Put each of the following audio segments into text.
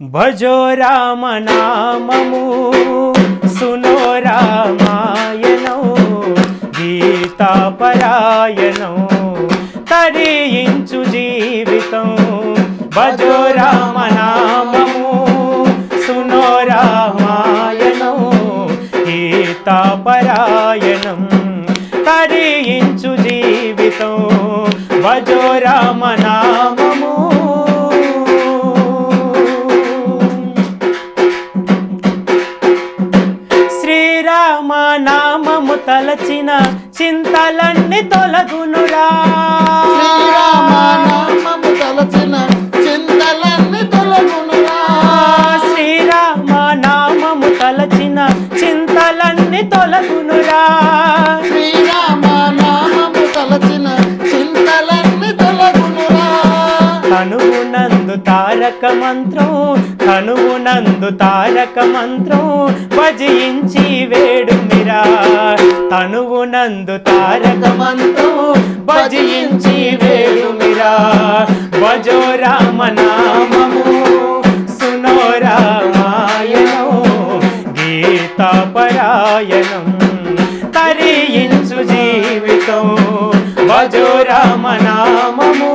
భజో రామ నామము సునో రామాయణం గీతాపరాయణం తరించు జీవితం భజో రామ నామము సునో రామాయణం గీతాపరాయణం తరించు జీవితం భజో రామ నామము శ్రీరామ నామము తలచిన చింతలన్నీ తొలగునురా శ్రీరామ నామము తలచిన చింతలన్నీ తొలగునురా శ్రీరామ నామము తలచిన చింతలన్నీ తొలగునురా శ్రీరామ నామము తలచిన చింతలన్నీ తొలగునురా తనువునందు తారక మంత్రం తనువునందు తారక మంత్రం భజించి వేడుమిరా తనువునందు తారక మంత్రం భజించి వేడుమిరా భజో రామ నామము సునో రామాయణం గీతాపరాయణం తరించు జీవితం భజో రామ నామము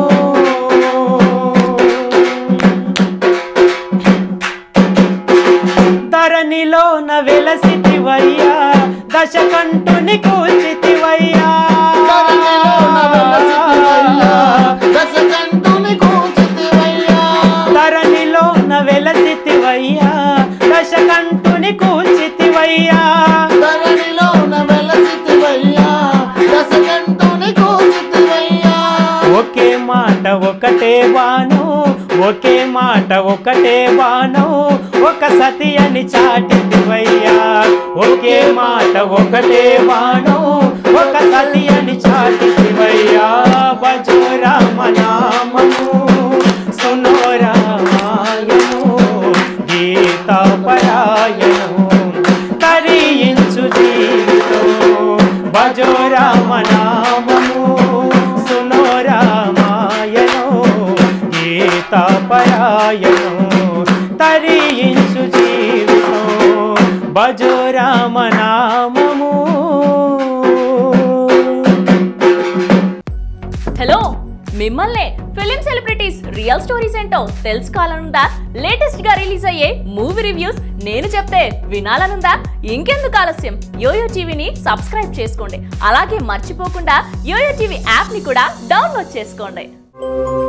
ధరణిలోన వెలసితివయ్యా దశకంఠుని కూచితివయ్యా ధరణిలోన వెలసితివయ్యా, దశకంఠుని కూచితివయ్యా. ధరణిలోన వెలసితివయ్యా దశకంఠుని కూచితివయ్యా ధరణిలోన వెలసితివయ్యా, దశకంఠుని కూచితివయ్యా. ఒకే మాట ఒకటే బాణం ఒకే మాట ఒకటే బాణం ఒక సతి అని చాటితివయ్యా ఒకే మాట ఒకటే బాణం ఒక సతి అని చాటితివయ్యా భజో రామ నామము సునో రామాయణం గీతాపరాయణం తరించు జీవితం భజో రామ నామము సునో రామాయణం గీతాపరాయణం తరించు జీవితం భజో రామ నామము హలో మిమ్మల్నే ఫిలిం సెలబ్రిటీస్ రియల్ స్టోరీస్ ఏంటో తెలుసుకోవాలనుందా లేటెస్ట్ గా రిలీజ్ అయ్యే మూవీ రివ్యూస్ నేను చెప్తే వినాలనుందా ఇంకెందుకు ఆలస్యం యోయో టీవీని సబ్స్క్రైబ్ చేసుకోండి అలాగే మర్చిపోకుండా యోయో టీవీ యాప్ ని కూడా డౌన్లోడ్ చేసుకోండి